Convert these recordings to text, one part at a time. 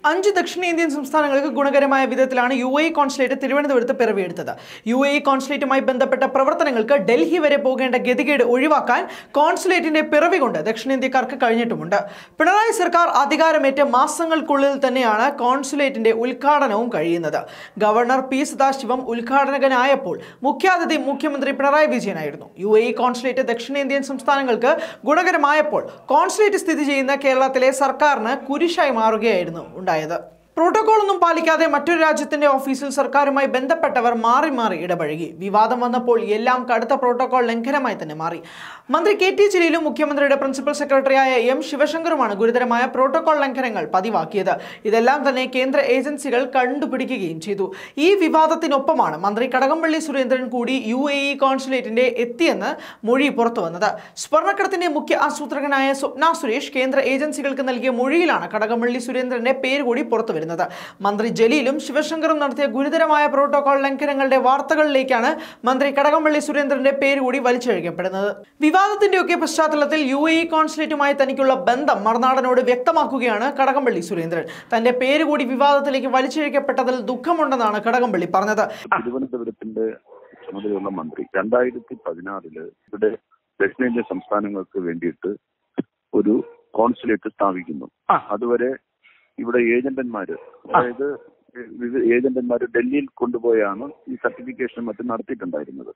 അഞ്ച് ദക്ഷിണേന്ത്യൻ സംസ്ഥാനങ്ങൾക്ക് ഗുണകരമായ വിധത്തിലാണ് യു എ കോൺസുലേറ്റ് തിരുവനന്തപുരത്ത് പിറവിയെടുത്തത് യു എ കോൺസുലേറ്റുമായി ബന്ധപ്പെട്ട പ്രവർത്തനങ്ങൾക്ക് ഡൽഹി വരെ പോകേണ്ട ഗതികേട് ഒഴിവാക്കാൻ കോൺസുലേറ്റിന്റെ പിറവി കൊണ്ട് ദക്ഷിണേന്ത്യക്കാർക്ക് കഴിഞ്ഞിട്ടുമുണ്ട് പിണറായി സർക്കാർ അധികാരമേറ്റ മാസങ്ങൾക്കുള്ളിൽ തന്നെയാണ് കോൺസുലേറ്റിന്റെ ഉദ്ഘാടനവും കഴിയുന്നത് ഗവർണർ പി സദാശിവം ഉദ്ഘാടകനായപ്പോൾ മുഖ്യാതിഥി മുഖ്യമന്ത്രി പിണറായി വിജയനായിരുന്നു യു എ കോൺസുലേറ്റ് ദക്ഷിണേന്ത്യൻ സംസ്ഥാനങ്ങൾക്ക് ഗുണകരമായപ്പോൾ കോൺസുലേറ്റ് സ്ഥിതി ചെയ്യുന്ന കേരളത്തിലെ സർക്കാരിന് കുരിശായി മാറുകയായിരുന്നു ഉണ്ടായത് പ്രോട്ടോകോൾ ഒന്നും പാലിക്കാതെ മറ്റൊരു രാജ്യത്തിന്റെ ഓഫീസിൽ സർക്കാരുമായി ബന്ധപ്പെട്ടവർ മാറി മാറി ഇടപഴകി വിവാദം വന്നപ്പോൾ എല്ലാം കടുത്ത പ്രോട്ടോകോൾ ലംഘനമായി തന്നെ മാറി മന്ത്രി കെ ടി ജലീലും മുഖ്യമന്ത്രിയുടെ പ്രിൻസിപ്പൽ സെക്രട്ടറിയായ എം ശിവശങ്കറുമാണ് ഗുരുതരമായ പ്രോട്ടോകോൾ ലംഘനങ്ങൾ പതിവാക്കിയത് ഇതെല്ലാം തന്നെ കേന്ദ്ര ഏജൻസികൾ കണ്ടുപിടിക്കുകയും ചെയ്തു ഈ വിവാദത്തിനൊപ്പമാണ് മന്ത്രി കടകംപള്ളി സുരേന്ദ്രൻ കൂടി യു എ ഇ കോൺസുലേറ്റിന്റെ എത്തിയെന്ന് മൊഴി പുറത്തു വന്നത് സ്വർണ്ണക്കടത്തിന്റെ മുഖ്യ ആസൂത്രകനായ സ്വപ്ന സുരേഷ് കേന്ദ്ര ഏജൻസികൾക്ക് നൽകിയ മൊഴിയിലാണ് കടകംപള്ളി സുരേന്ദ്രന്റെ പേര് കൂടി പുറത്തു വരുന്നത് മന്ത്രി ജലീലും ശിവശങ്കറും നടത്തിയ ഗുരുതരമായ പ്രോട്ടോകോൾ ലംഘനങ്ങളുടെ വാർത്തകളിലേക്കാണ് മന്ത്രി കടകംപള്ളി സുരേന്ദ്രന്റെ പേര് കൂടി വലിച്ചഴിക്കപ്പെടുന്നത് വിവാദത്തിന്റെയൊക്കെ പശ്ചാത്തലത്തിൽ യു എ ഇ കോൺസുലേറ്റുമായി തനിക്കുള്ള ബന്ധം മറുനാടനോട് വ്യക്തമാക്കുകയാണ് കടകംപള്ളി സുരേന്ദ്രൻ തന്റെ പേര് കൂടി വിവാദത്തിലേക്ക് വലിച്ചിഴക്കപ്പെട്ടതിൽ ദുഃഖമുണ്ടെന്നാണ് കടകംപള്ളി പറഞ്ഞത് തിരുവനന്തപുരത്തിന്റെ ചുമതലയുള്ള മന്ത്രി രണ്ടായിരത്തി പതിനാറില് ഇവിടെ ദക്ഷിണേന്ത്യൻ സംസ്ഥാനങ്ങൾക്ക് വേണ്ടിയിട്ട് ഒരു കോൺസുലേറ്റ് സ്ഥാപിക്കുന്നു അതുവരെ ഇവിടെ ഏജന്റന്മാര് അതായത് വിവിധ ഏജന്റന്മാര് ഡൽഹിയിൽ കൊണ്ടുപോയാണ് ഈ സർട്ടിഫിക്കേഷൻ മറ്റും നടത്തിയിട്ടുണ്ടായിരുന്നത്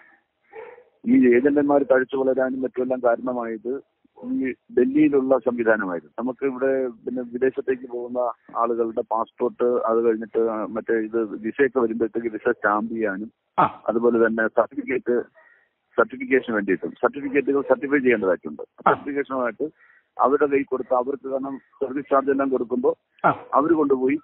ഈ ഏജന്റന്മാർ തഴച്ചു വളരാനും മറ്റുമെല്ലാം കാരണമായത് ഈ ഡൽഹിയിലുള്ള സംവിധാനമായിരുന്നു നമുക്ക് ഇവിടെ പിന്നെ വിദേശത്തേക്ക് പോകുന്ന ആളുകളുടെ പാസ്പോർട്ട് അത് കഴിഞ്ഞിട്ട് മറ്റേ ഇത് വിസയൊക്കെ വരുമ്പോഴത്തേക്ക് വിസ സ്റ്റാമ്പ് ചെയ്യാനും അതുപോലെ തന്നെ സർട്ടിഫിക്കറ്റ് സർട്ടിഫിക്കേഷന് വേണ്ടിയിട്ടും സർട്ടിഫിക്കറ്റുകൾ സർട്ടിഫൈ ചെയ്യേണ്ടതായിട്ടുണ്ട് സർട്ടിഫിക്കേഷനുമായിട്ട് അവരുടെ കൈ കൊടുത്ത് അവർക്ക് കാരണം സർവീസ് ചാർജ് എല്ലാം കൊടുക്കുമ്പോൾ അവർ കൊണ്ടുപോയി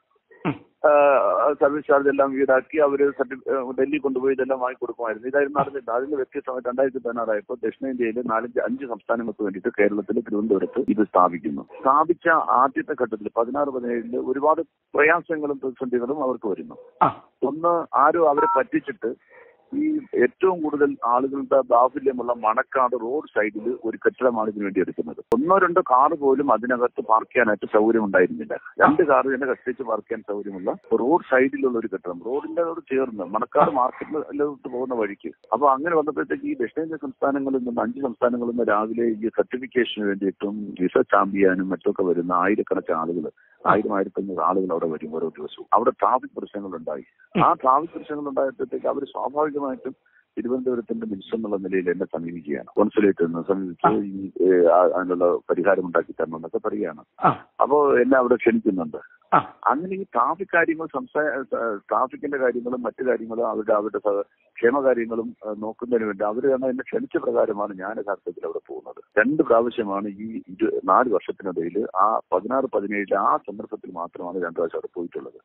സർവീസ് ചാർജ് എല്ലാം ഈടാക്കി അവർ ഡൽഹി കൊണ്ടുപോയി ഇതെല്ലാം വാങ്ങി കൊടുക്കുമായിരുന്നു ഇതായിരുന്നു നടന്നിട്ട് അതിന് വ്യത്യസ്തമായിട്ട് രണ്ടായിരത്തി പതിനാറായപ്പോൾ ദക്ഷിണേന്ത്യയിലെ നാലഞ്ച് അഞ്ച് സംസ്ഥാനങ്ങൾക്ക് വേണ്ടിയിട്ട് കേരളത്തിൽ തിരുവനന്തപുരത്ത് ഇത് സ്ഥാപിക്കുന്നു സ്ഥാപിച്ച ആദ്യത്തെ ഘട്ടത്തിൽ പതിനാറ് പതിനേഴില് ഒരുപാട് പ്രയാസങ്ങളും പ്രതിസന്ധികളും അവർക്ക് വരുന്നു ഒന്ന് ആരും അവരെ പറ്റിച്ചിട്ട് ഈ ഏറ്റവും കൂടുതൽ ആളുകളുടെ ബാഹുല്യമുള്ള മണക്കാട് റോഡ് സൈഡിൽ ഒരു കെട്ടിടമാണ് ഇതിനു വേണ്ടി എടുക്കുന്നത് ഒന്നോ രണ്ടോ കാറ് പോലും അതിനകത്ത് പാർക്ക് ചെയ്യാനായിട്ട് സൗകര്യം ഉണ്ടായിരുന്നില്ല രണ്ട് കാറ് തന്നെ കത്തിച്ച് പാർക്ക് ചെയ്യാൻ സൗകര്യമുള്ള റോഡ് സൈഡിലുള്ള ഒരു കെട്ടിടം റോഡിന്റെ അവിടെ ചേർന്ന് മണക്കാട് മാർക്കറ്റിലോട്ട് പോകുന്ന വഴിക്ക് അപ്പൊ അങ്ങനെ വന്നപ്പോഴത്തേക്ക് ഈ ദക്ഷിണേന്ത്യ സംസ്ഥാനങ്ങളിൽ നിന്ന് അഞ്ച് സംസ്ഥാനങ്ങളിൽ നിന്ന് രാവിലെ ഈ സർട്ടിഫിക്കേഷന് വേണ്ടിയിട്ടും വിസ സ്റ്റാമ്പ് ചെയ്യാനും മറ്റൊക്കെ വരുന്ന ആയിരക്കണക്കിന് ആളുകൾ ആയിരം ആയിരത്തഞ്ഞൂറ് ആളുകൾ അവിടെ വരും ഓരോ ദിവസവും അവിടെ ട്രാഫിക് പ്രശ്നങ്ങൾ ഉണ്ടായി ആ ട്രാഫിക് പ്രശ്നങ്ങൾ ഉണ്ടായപ്പോഴത്തേക്ക് അവർ സ്വാഭാവികമായിട്ടും തിരുവനന്തപുരത്തിന്റെ മിനിസ്റ്റർ എന്നുള്ള നിലയിൽ എന്നെ സമീപിക്കുകയാണ് കോൺസുലേറ്റ് എന്ന് സമീപിച്ച് ഈ ഏഹ്, ആ- അതിനുള്ള പരിഹാരം ഉണ്ടാക്കി തരണം എന്നൊക്കെ പറയുകയാണ് അപ്പോ എന്നെ അവിടെ ക്ഷണിക്കുന്നുണ്ട് അങ്ങനെ ഈ ട്രാഫിക് കാര്യങ്ങൾ സംസാ ട്രാഫിക്കിന്റെ കാര്യങ്ങളും മറ്റു കാര്യങ്ങളും അവരുടെ അവരുടെ സ- ക്ഷേമകാര്യങ്ങളും ഏഹ്, നോക്കുന്നതിന് വേണ്ടി അവരാണ് എന്നെ ക്ഷണിച്ച പ്രകാരമാണ് ഞാൻ യഥാർത്ഥത്തിൽ അവിടെ പോകുന്നത് രണ്ട് പ്രാവശ്യമാണ് ഈ ഇരു നാല് വർഷത്തിനിടയിൽ ആ പതിനാറ് പതിനേഴില് ആ സന്ദർഭത്തിൽ മാത്രമാണ് രണ്ടു പ്രാവശ്യം അവിടെ പോയിട്ടുള്ളത്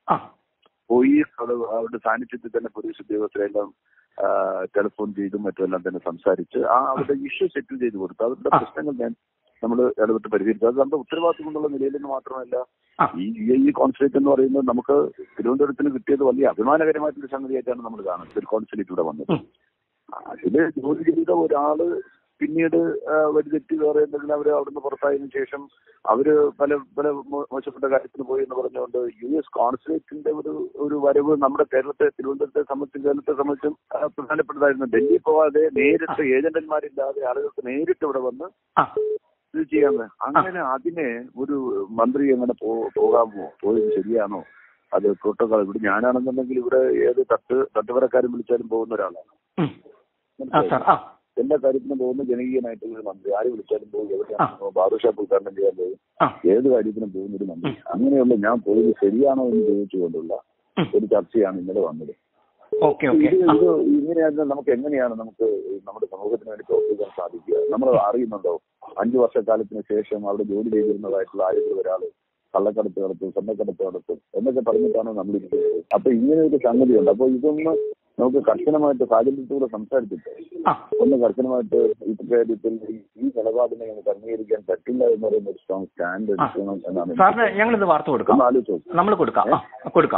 പോയി അവിടെ അവരുടെ സാന്നിധ്യത്തിൽ തന്നെ പോലീസ് ഉദ്യോഗസ്ഥരെല്ലാം ആ, ടെലിഫോൺ ചെയ്തും മറ്റുമെല്ലാം തന്നെ സംസാരിച്ച് ആ അവരുടെ ഇഷ്യൂ സെറ്റിൽ ചെയ്ത് കൊടുത്തു അവരുടെ പ്രശ്നങ്ങൾ ഞാൻ നമ്മൾ ഇടപെട്ട് പരിഹരിച്ചു അത് നമ്മുടെ ഉത്തരവാദിത്വം കൊണ്ടുള്ള നിലയിൽ നിന്ന് മാത്രമല്ല ഈ യു എ ഇ കോൺസുലേറ്റ് എന്ന് പറയുന്നത് നമുക്ക് തിരുവനന്തപുരത്തിന് കിട്ടിയത് വലിയ അഭിമാനകരമായിട്ടുള്ള സംഗതിയായിട്ടാണ് നമ്മൾ കാണുന്നത് ഒരു കോൺസുലേറ്റ് ഇവിടെ വന്നത് അതില് ജോലി ചെയ്ത ഒരാള് പിന്നീട് ആ, വഴിതെറ്റി വേറെ എന്തെങ്കിലും അവര് അവിടുന്ന് പുറത്തായതിനു ശേഷം അവര് പല പല മോ- മോശപ്പെട്ട കാര്യത്തിന് പോയി എന്ന് പറഞ്ഞുകൊണ്ട് യു എസ് കോൺസുലേറ്റിന്റെ ഒരു ഒരു വരവ് നമ്മുടെ കേരളത്തെ തിരുവനന്തപുരത്തെ സംബന്ധിച്ചും കേരളത്തെ സംബന്ധിച്ചും ആ, പ്രധാനപ്പെട്ടതായിരുന്നു ഡൽഹി പോവാതെ നേരിട്ട് ഏജന്റന്മാരില്ലാതെ ആളുകൾക്ക് നേരിട്ട് ഇവിടെ വന്ന് ഇത് ചെയ്യാന്ന് അങ്ങനെ അതിനെ ഒരു മന്ത്രി എങ്ങനെ പോ- പോകാമോ പോയത് ശരിയാണോ അത് പ്രോട്ടോകോൾ ഇവിടെ ഞാനാണെന്നുണ്ടെങ്കിൽ ഇവിടെ ഏത് തട്ട് തട്ടുപറക്കാരും വിളിച്ചാലും പോകുന്ന ഒരാളാണ് മനസ്സിലായോ? എല്ലാ കാര്യത്തിനും പോകുന്ന ജനകീയനായിട്ടുള്ള ഒരു മന്ത്രി ആര് വിളിച്ചാലും പോകും എവിടെയാണെന്നോ ബാർബർ ഷോപ്പ് ഉദ്ഘാടനം ചെയ്യാൻ പോകും ഏത് കാര്യത്തിനും പോകുന്ന ഒരു മന്ത്രി അങ്ങനെയുള്ള ഞാൻ പോയത് ശരിയാണോ എന്ന് ചോദിച്ചുകൊണ്ടുള്ള ഒരു ചർച്ചയാണ് ഇന്നലെ വന്നത് ഓക്കെ ഓക്കെ ഇത് ഇത് ഇങ്ങനെയായിരുന്നു നമുക്ക് എങ്ങനെയാണ് നമുക്ക് നമ്മുടെ സമൂഹത്തിന് വേണ്ടി പ്രവർത്തിക്കാൻ സാധിക്കുക നമ്മൾ അറിയുന്നുണ്ടോ അഞ്ചു വർഷക്കാലത്തിന് ശേഷം അവിടെ ജോലി ചെയ്തിരുന്നതായിട്ടുള്ള ആരെങ്കിലും ഒരാള് കള്ളക്കടത്ത് നടത്തും സ്വർണ്ണക്കടത്ത് നടത്തും എന്നൊക്കെ പറഞ്ഞിട്ടാണ് നമ്മൾ ഇരിക്കുന്നത് അപ്പൊ ഇങ്ങനെ ഒരു സംഗതിയുണ്ട് അപ്പൊ ഇതൊന്ന് നമുക്ക് കർശനമായിട്ട് സാഹചര്യത്തിലൂടെ സംസാരിച്ചിട്ട് ഒന്ന് കർശനമായിട്ട് ഇപ്പോഴത്തെ കാര്യത്തിൽ ഈ- ഈ നിലപാടിനെ നമുക്ക് അംഗീകരിക്കാൻ പറ്റില്ല എന്ന് പറയുന്ന ഒരു സ്ട്രോങ് സ്റ്റാൻഡ് എടുക്കണം എന്നാണ് എനിക്ക് സാറിന് ഞങ്ങൾ ഇന്ന് വാർത്ത കൊടുക്കാം ഒന്ന് ആലോചിച്ച് നോക്ക്. നമ്മൾ കൊടുക്കാം ആ, കൊടുക്കാം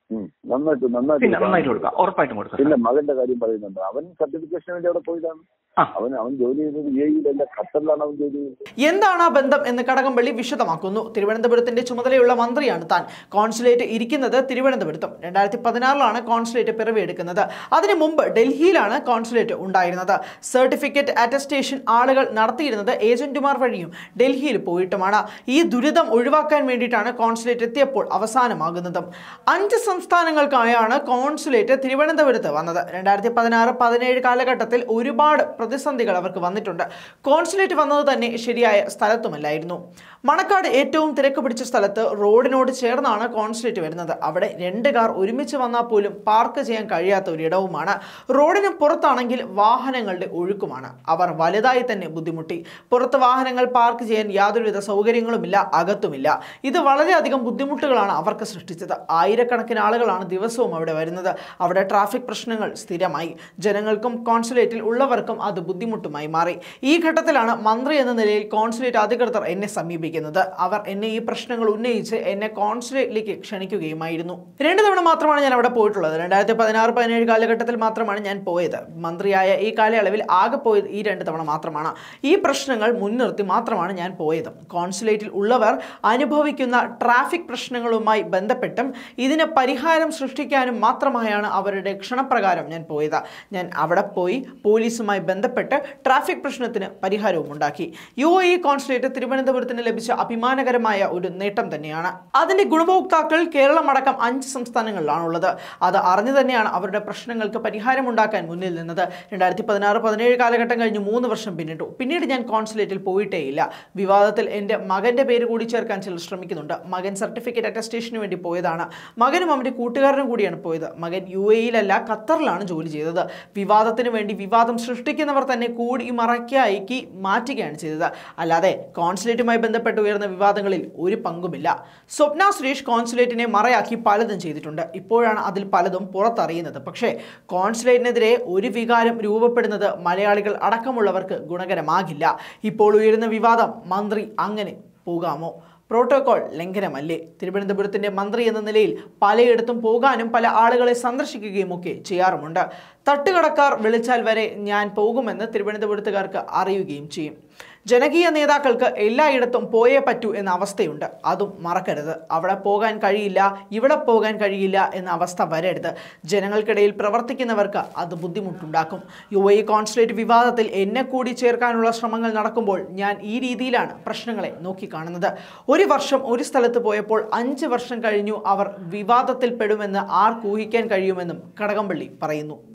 ഉം. നന്നായിട്ട് നന്നായിട്ട് പിന്നെ കൊടുക്കാം. നന്നായിട്ട് കൊടുക്കാം ഉറപ്പായിട്ടും കൊടുക്കാം പിന്നെ മകന്റെ കാര്യം പറയുന്നുണ്ട് അവൻ സർട്ടിഫിക്കേഷന് വേണ്ടി അവിടെ പോയതാണ് ആ. അവൻ അവൻ ജോലി ചെയ്തത് യു എയിലല്ല ഖത്തറിലാണ് അവൻ ജോലി ചെയ്തത് എന്താണ് ആ ബന്ധം എന്ന് കടകംപള്ളി വിശദമാക്കുന്നു തിരുവനന്തപുരത്തിന്റെ ചുമതലയുള്ള മന്ത്രിയാണ് താൻ കോൺസുലേറ്റ് ഇരിക്കുന്നത് തിരുവനന്തപുരത്തും രണ്ടായിരത്തി പതിനാറിലാണ് കോൺസുലേറ്റ് പിറവിയെടുക്കുന്നത് അതിനു മുമ്പ് ഡൽഹിയിലാണ് കോൺസുലേറ്റ് ഉണ്ടായിരുന്നത് സർട്ടിഫിക്കറ്റ് അറ്റസ്റ്റേഷൻ ആളുകൾ നടത്തിയിരുന്നത് ഏജന്റുമാർ വഴിയും ഡൽഹിയിൽ പോയിട്ടുമാണ് ഈ ദുരിതം ഒഴിവാക്കാൻ വേണ്ടിയിട്ടാണ് കോൺസുലേറ്റ് എത്തിയപ്പോൾ അവസാനമാകുന്നതും അഞ്ച് സംസ്ഥാനങ്ങൾക്കായാണ് കോൺസുലേറ്റ് തിരുവനന്തപുരത്ത് വന്നത് രണ്ടായിരത്തി പതിനാറ് പതിനേഴ് കാലഘട്ടത്തിൽ ഒരുപാട് പ്രതിസന്ധികൾ അവർക്ക് വന്നിട്ടുണ്ട് കോൺസുലേറ്റ് വന്നത് തന്നെ ശരിയായ സ്ഥലത്തുമല്ലായിരുന്നു മണക്കാട് ഏറ്റവും തിരക്ക് പിടിച്ച സ്ഥലത്ത് റോഡിനോട് ചേർന്നാണ് കോൺസുലേറ്റ് വരുന്നത് അവിടെ രണ്ട് കാർ ഒരുമിച്ച് വന്നാൽ പോലും പാർക്ക് ചെയ്യാൻ കഴിയാത്ത ഒരിടവുമാണ് റോഡിന് പുറത്താണെങ്കിൽ വാഹനങ്ങളുടെ ഒഴുക്കുമാണ് അവർ വലുതായി തന്നെ ബുദ്ധിമുട്ടി പുറത്ത് വാഹനങ്ങൾ പാർക്ക് ചെയ്യാൻ യാതൊരുവിധ സൗകര്യങ്ങളുമില്ല അകത്തുമില്ല ഇത് വളരെയധികം ബുദ്ധിമുട്ടുകളാണ് അവർക്ക് സൃഷ്ടിച്ചത് ആയിരക്കണക്കിന് ആളുകളാണ് ദിവസവും അവിടെ വരുന്നത് അവിടെ ട്രാഫിക് പ്രശ്നങ്ങൾ സ്ഥിരമായി ജനങ്ങൾക്കും കോൺസുലേറ്റിൽ ഉള്ളവർക്കും അത് ബുദ്ധിമുട്ടുമായി മാറി ഈ ഘട്ടത്തിലാണ് മന്ത്രി എന്ന നിലയിൽ കോൺസുലേറ്റ് അധികൃതർ എന്നെ സമീപിക്കുന്നത് അവർ എന്നെ ഈ പ്രശ്നങ്ങൾ ഉന്നയിച്ച് എന്നെ കോൺസുലേറ്റിലേക്ക് ക്ഷണിക്കുകയുമായിരുന്നു രണ്ട് തവണ മാത്രമാണ് ഞാൻ അവിടെ പോയിട്ടുള്ളത് രണ്ടായിരത്തി പതിനാറ് പതിനേഴ് കാലഘട്ടത്തിൽ മാത്രമാണ് ഞാൻ പോയത് മന്ത്രിയായ ഈ കാലയളവിൽ ആകെ പോയത് ഈ രണ്ട് തവണ മാത്രമാണ് ഈ പ്രശ്നങ്ങൾ മുൻനിർത്തി മാത്രമാണ് ഞാൻ പോയത് കോൺസുലേറ്റിൽ ഉള്ളവർ അനുഭവിക്കുന്ന ട്രാഫിക് പ്രശ്നങ്ങളുമായി ബന്ധപ്പെട്ടും ഇതിന് പരിഹാരം സൃഷ്ടിക്കാനും മാത്രമായാണ് അവരുടെ ക്ഷണപ്രകാരം ഞാൻ പോയത് ഞാൻ അവിടെ പോയി പോലീസുമായി ബന്ധപ്പെട്ട് ട്രാഫിക് പ്രശ്നത്തിന് പരിഹാരവും ഉണ്ടാക്കി യു എ കോൺസുലേറ്റ് തിരുവനന്തപുരത്തിന് ലഭിച്ച അഭിമാനകരമായ ഒരു നേട്ടം തന്നെയാണ് അതിന്റെ ഗുണഭോക്താക്കൾ കേരളം അടക്കം അഞ്ച് സംസ്ഥാനങ്ങളിലാണുള്ളത് അത് അറിഞ്ഞു തന്നെയാണ് അവരുടെ പ്രശ്നങ്ങൾക്ക് പരിഹാരമുണ്ടാക്കാൻ മുന്നിൽ നിന്നത് രണ്ടായിരത്തി പതിനാറ് പതിനേഴ് കാലഘട്ടം കഴിഞ്ഞ് മൂന്ന് വർഷം പിന്നിട്ടു പിന്നീട് ഞാൻ കോൺസുലേറ്റിൽ പോയിട്ടേയില്ല വിവാദത്തിൽ എൻ്റെ മകൻ്റെ പേര് കൂടി ചേർക്കാൻ ചിലർ ശ്രമിക്കുന്നുണ്ട് മകൻ സർട്ടിഫിക്കറ്റ് അറ്റസ്റ്റേഷന് വേണ്ടി പോയതാണ് മകനും അവൻ്റെ കൂട്ടുകാരനും കൂടിയാണ് പോയത് മകൻ യു എയിലല്ല ഖത്തറിലാണ് ജോലി ചെയ്തത് വിവാദത്തിന് വേണ്ടി വിവാദം സൃഷ്ടിക്കുന്നവർ തന്നെ കൂടി മറയ്ക്കാക്കി മാറ്റുകയാണ് ചെയ്തത് അല്ലാതെ കോൺസുലേറ്റുമായി ബന്ധപ്പെട്ട് ഉയർന്ന വിവാദങ്ങളിൽ ഒരു പങ്കുമില്ല സ്വപ്ന സുരേഷ് കോൺസുലേറ്റിനെ മറയാക്കി പലതും ചെയ്തിട്ടുണ്ട് ഇപ്പോഴാണ് അതിൽ പലതും പുറത്തറിയുന്നത് പക്ഷേ കോൺസുലേറ്റിനെതിരെ ഒരു വികാരം രൂപപ്പെടുന്നത് മലയാളികൾ അടക്കമുള്ളവർക്ക് ഗുണകരമാകില്ല ഇപ്പോൾ ഉയരുന്ന വിവാദം മന്ത്രി അങ്ങനെ പോകാമോ പ്രോട്ടോകോൾ ലംഘനമല്ലേ തിരുവനന്തപുരത്തിന്റെ മന്ത്രി എന്ന നിലയിൽ പലയിടത്തും പോകാനും പല ആളുകളെ സന്ദർശിക്കുകയും ഒക്കെ ചെയ്യാറുമുണ്ട് തട്ടുകടക്കാർ വിളിച്ചാൽ വരെ ഞാൻ പോകുമെന്ന് തിരുവനന്തപുരത്തുകാർക്ക് അറിയുകയും ചെയ്യും ജനകീയ നേതാക്കൾക്ക് എല്ലായിടത്തും പോയേ പറ്റൂ എന്ന അവസ്ഥയുണ്ട് അതും മറക്കരുത് അവിടെ പോകാൻ കഴിയില്ല ഇവിടെ പോകാൻ കഴിയില്ല എന്ന അവസ്ഥ വരരുത് ജനങ്ങൾക്കിടയിൽ പ്രവർത്തിക്കുന്നവർക്ക് അത് ബുദ്ധിമുട്ടുണ്ടാക്കും യു എ കോൺസുലേറ്റ് വിവാദത്തിൽ എന്നെ കൂടി ചേർക്കാനുള്ള ശ്രമങ്ങൾ നടക്കുമ്പോൾ ഞാൻ ഈ രീതിയിലാണ് പ്രശ്നങ്ങളെ നോക്കിക്കാണുന്നത് ഒരു വർഷം ഒരു സ്ഥലത്ത് പോയപ്പോൾ അഞ്ച് വർഷം കഴിഞ്ഞു അവർ വിവാദത്തിൽ പെടുമെന്ന് ആർക്ക് ഊഹിക്കാൻ കഴിയുമെന്നും കടകംപള്ളി പറയുന്നു